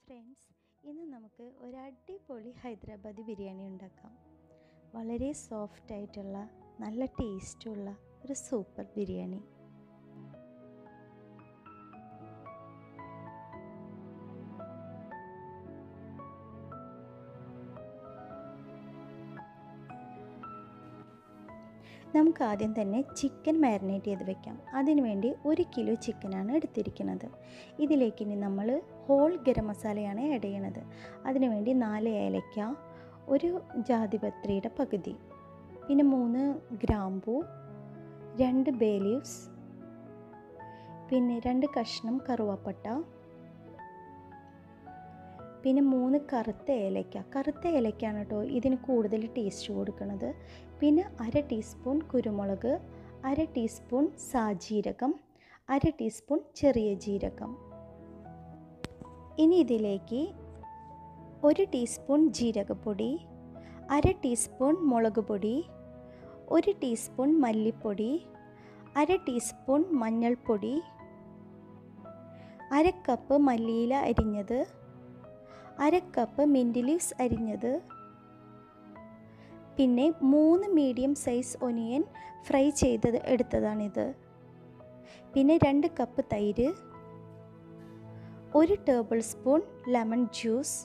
friends ഇന്ന് നമുക്ക് ഒരു അടിപൊളി ഹൈദരാബാദി ബിരിയാണി ഉണ്ടാക്കാം വളരെ സോഫ്റ്റ് ആയിട്ടുള്ള നല്ല ടേസ്റ്റുള്ള ഒരു സൂപ്പർ ബിരിയാണി നമുക്ക് ആദ്യം തന്നെ ചിക്കൻ മാരിനേറ്റ് ചെയ്ത് വെക്കാം അതിനുവേണ്ടി ഒരു കിലോ ചിക്കനാണ് എടുത്തിരിക്കുന്നത് ഇതിലേക്ക് ഇനി നമ്മൾ ഹോൾ ഗരം മസാലയാണ് ആഡ് ചെയ്യണത് അതിനുവേണ്ടി നാല് ഏലക്ക ഒരു ജാതിപത്രിയുടെ പകുതി പിന്നെ മൂന്ന് ഗ്രാമ്പൂ രണ്ട് ബേ ലീവ്സ് പിന്നെ രണ്ട് കഷ്ണം കറുവാപ്പട്ട പിന്നെ മൂന്ന് കറുത്ത ഏലക്ക കറുത്ത ഏലക്കാണ് കേട്ടോ ഇതിന് കൂടുതൽ ടേസ്റ്റ് കൊടുക്കുന്നത് പിന്നെ അര ടീസ്പൂൺ കുരുമുളക് അര ടീസ്പൂൺ സാജീരകം അര ടീസ്പൂൺ ചെറിയ ജീരകം ഇനി ഇതിലേക്ക് ഒരു ടീസ്പൂൺ ജീരകപ്പൊടി അര ടീസ്പൂൺ മുളക് പൊടി ഒരു ടീസ്പൂൺ മല്ലിപ്പൊടി അര ടീസ്പൂൺ മഞ്ഞൾപ്പൊടി അര കപ്പ് മല്ലിയില അരിഞ്ഞത് അര കപ്പ് മിൻറ്റ് ലീവ്സ് അരിഞ്ഞത് പിന്നെ മൂന്ന് മീഡിയം സൈസ് ഒനിയൻ ഫ്രൈ ചെയ്തത് എടുത്തതാണിത് പിന്നെ രണ്ട് കപ്പ് തൈര് ഒരു ടേബിൾ സ്പൂൺ ലെമൺ ജ്യൂസ്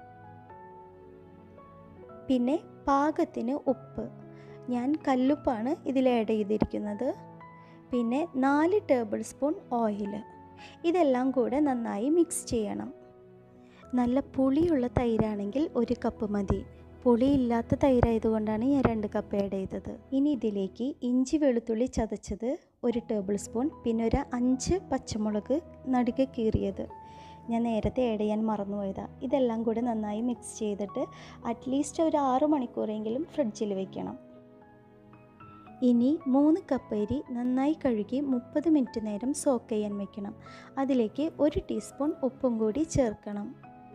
പിന്നെ പാകത്തിന് ഉപ്പ് ഞാൻ കല്ലുപ്പാണ് ഇതിൽ ആഡ് ചെയ്തിരിക്കുന്നത് പിന്നെ നാല് ടേബിൾ സ്പൂൺ ഓയിൽ ഇതെല്ലാം കൂടെ നന്നായി മിക്സ് ചെയ്യണം നല്ല പുളിയുള്ള തൈരാണെങ്കിൽ ഒരു കപ്പ് മതി പുളിയില്ലാത്ത തൈരായതുകൊണ്ടാണ് ഞാൻ രണ്ട് കപ്പ് ആഡ് ചെയ്തത് ഇനി ഇതിലേക്ക് ഇഞ്ചി വെളുത്തുള്ളി ചതച്ചത് ഒരു ടേബിൾ സ്പൂൺ പിന്നെ ഒരു അഞ്ച് പച്ചമുളക് നടുക കീറിയത് ഞാൻ നേരത്തെ ആഡ് ചെയ്യാൻ മറന്നുപോയതാണ് ഇതെല്ലാം കൂടെ നന്നായി മിക്സ് ചെയ്തിട്ട് അറ്റ്ലീസ്റ്റ് ഒരു ആറു മണിക്കൂറെങ്കിലും ഫ്രിഡ്ജിൽ വെക്കണം ഇനി മൂന്ന് കപ്പ് അരി നന്നായി കഴുകി മുപ്പത് മിനിറ്റ് നേരം സോക്ക് ചെയ്യാൻ വെക്കണം അതിലേക്ക് ഒരു ടീസ്പൂൺ ഉപ്പും കൂടി ചേർക്കണം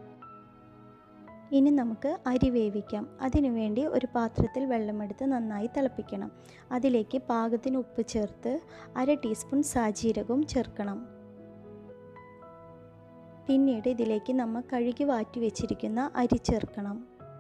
ഇനി നമുക്ക് അരി വേവിക്കാം അതിനുവേണ്ടി ഒരു പാത്രത്തിൽ വെള്ളമെടുത്ത് നന്നായി തിളപ്പിക്കണം അതിലേക്ക് പാകത്തിന് ഉപ്പ് ചേർത്ത് അര ടീസ്പൂൺ സാജീരകവും ചേർക്കണം പിന്നീട് ഇതിലേക്ക് നമ്മൾ കഴുകി വാറ്റി വെച്ചിരിക്കുന്ന അരി ചേർക്കണം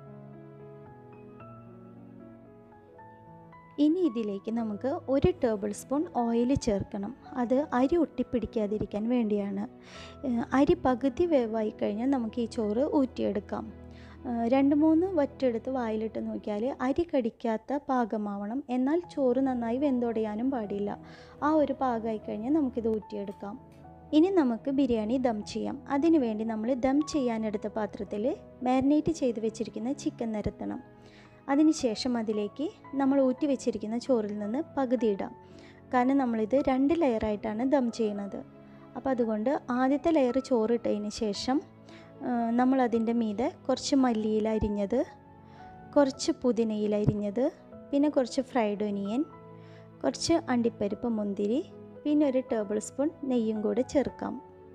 ഇനി ഇതിലേക്ക് നമുക്ക് ഒരു ടേബിൾ സ്പൂൺ ഓയിൽ ചേർക്കണം അത് അരി ഒട്ടിപ്പിടിക്കാതിരിക്കാൻ വേണ്ടിയാണ് അരി പകുതി വേവായി കഴിഞ്ഞാൽ നമുക്ക് ഈ ചോറ് ഊറ്റിയെടുക്കാം രണ്ട് മൂന്ന് വറ്റെടുത്ത് വായിലിട്ട് നോക്കിയാൽ അരി കടിക്കാത്ത പാകമാവണം എന്നാൽ ചോറ് നന്നായി വെന്തൊടയാനും പാടില്ല ആ ഒരു പാകമായി കഴിഞ്ഞാൽ നമുക്കിത് ഊറ്റിയെടുക്കാം ഇനി നമുക്ക് ബിരിയാണി ദം ചെയ്യാം അതിനുവേണ്ടി നമ്മൾ ദം ചെയ്യാനെടുത്ത പാത്രത്തിൽ മാരിനേറ്റ് ചെയ്ത് വെച്ചിരിക്കുന്ന ചിക്കൻ നിരത്തണം അതിനുശേഷം അതിലേക്ക് നമ്മൾ ഊറ്റി വെച്ചിരിക്കുന്ന ചോറിൽ നിന്ന് പകുതി ഇടാം കാരണം നമ്മളിത് രണ്ട് ലെയറായിട്ടാണ് ദം ചെയ്യുന്നത് അപ്പോൾ അതുകൊണ്ട് ആദ്യത്തെ ലെയർ ചോറിട്ടതിന് ശേഷം നമ്മൾ അതിൻ്റെ മീതെ കുറച്ച് മല്ലിയില അരിഞ്ഞത് കുറച്ച് പുതിനയില അരിഞ്ഞത് പിന്നെ കുറച്ച് ഫ്രൈഡ് ഒനിയൻ കുറച്ച് അണ്ടിപ്പരിപ്പ് മുന്തിരി പിന്നെ ഒരു ടേബിൾ സ്പൂൺ നെയ്യും കൂടെ ചേർക്കാം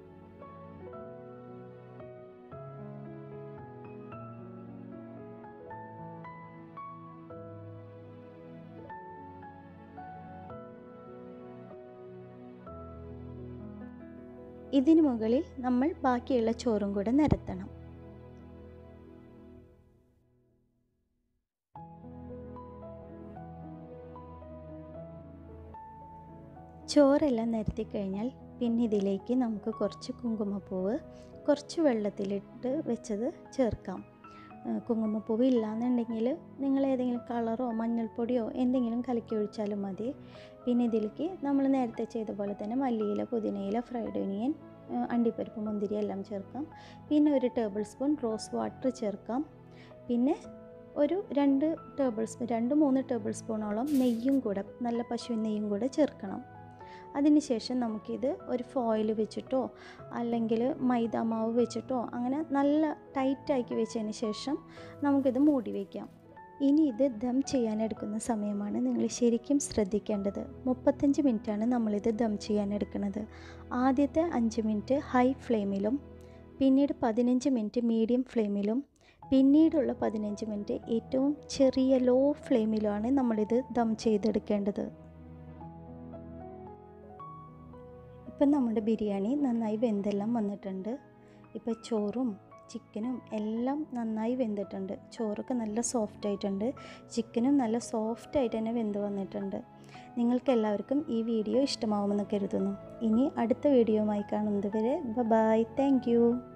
ഇതിനു മുകളിൽ നമ്മൾ ബാക്കിയുള്ള ചോറും കൂടെ നിരത്തണം ചോറെല്ലാം നിരത്തി കഴിഞ്ഞാൽ പിന്നെ ഇതിലേക്ക് നമുക്ക് കുറച്ച് കുങ്കുമപ്പൂവ് കുറച്ച് വെള്ളത്തിലിട്ട് വെച്ചത് ചേർക്കാം കുങ്കുമപ്പൂവ് ഇല്ലാന്നുണ്ടെങ്കിൽ നിങ്ങൾ ഏതെങ്കിലും കളറോ മഞ്ഞൾപ്പൊടിയോ എന്തെങ്കിലും കലക്കി ഒഴിച്ചാലും മതി പിന്നെ ഇതിലേക്ക് നമ്മൾ നേരത്തെ ചെയ്ത പോലെ തന്നെ മല്ലിയില പുതിനയില ഫ്രൈഡ് ഒനിയൻ അണ്ടിപ്പരിപ്പ് മുന്തിരി എല്ലാം ചേർക്കാം പിന്നെ ഒരു ടേബിൾ സ്പൂൺ റോസ് വാട്ടർ ചേർക്കാം പിന്നെ ഒരു രണ്ട് ടേബിൾ സ്പൂൺ രണ്ട് മൂന്ന് ടേബിൾ സ്പൂണോളം നെയ്യും കൂടെ നല്ല പശുവിൻ നെയ്യും കൂടെ ചേർക്കണം അതിനുശേഷം നമുക്കിത് ഒരു ഫോയിൽ വെച്ചിട്ടോ അല്ലെങ്കിൽ മൈദ മാവ് വെച്ചിട്ടോ അങ്ങനെ നല്ല ടൈറ്റാക്കി വെച്ചതിന് ശേഷം നമുക്കിത് മൂടി വയ്ക്കാം ഇനി ഇത് ദം ചെയ്യാനെടുക്കുന്ന സമയമാണ് നിങ്ങൾ ശരിക്കും ശ്രദ്ധിക്കേണ്ടത് മുപ്പത്തഞ്ച് മിനിറ്റാണ് നമ്മളിത് ദം ചെയ്യാനെടുക്കുന്നത് ആദ്യത്തെ അഞ്ച് മിനിറ്റ് ഹൈ ഫ്ലെയിമിലും പിന്നീട് പതിനഞ്ച് മിനിറ്റ് മീഡിയം ഫ്ലെയിമിലും പിന്നീടുള്ള പതിനഞ്ച് മിനിറ്റ് ഏറ്റവും ചെറിയ ലോ ഫ്ലെയിമിലാണ് നമ്മളിത് ദം ചെയ്തെടുക്കേണ്ടത് ഇപ്പം നമ്മുടെ ബിരിയാണി നന്നായി വെന്തെല്ലാം വന്നിട്ടുണ്ട് ഇപ്പോൾ ചോറും ചിക്കനും എല്ലാം നന്നായി വെന്തിട്ടുണ്ട് ചോറൊക്കെ നല്ല സോഫ്റ്റ് ആയിട്ടുണ്ട് ചിക്കനും നല്ല സോഫ്റ്റ് ആയിട്ട് തന്നെ വെന്ത് വന്നിട്ടുണ്ട് നിങ്ങൾക്ക് എല്ലാവർക്കും ഈ വീഡിയോ ഇഷ്ടമാവുമെന്ന് കരുതുന്നു ഇനി അടുത്ത വീഡിയോയുമായി കാണുന്നത് വരെ ബൈ താങ്ക്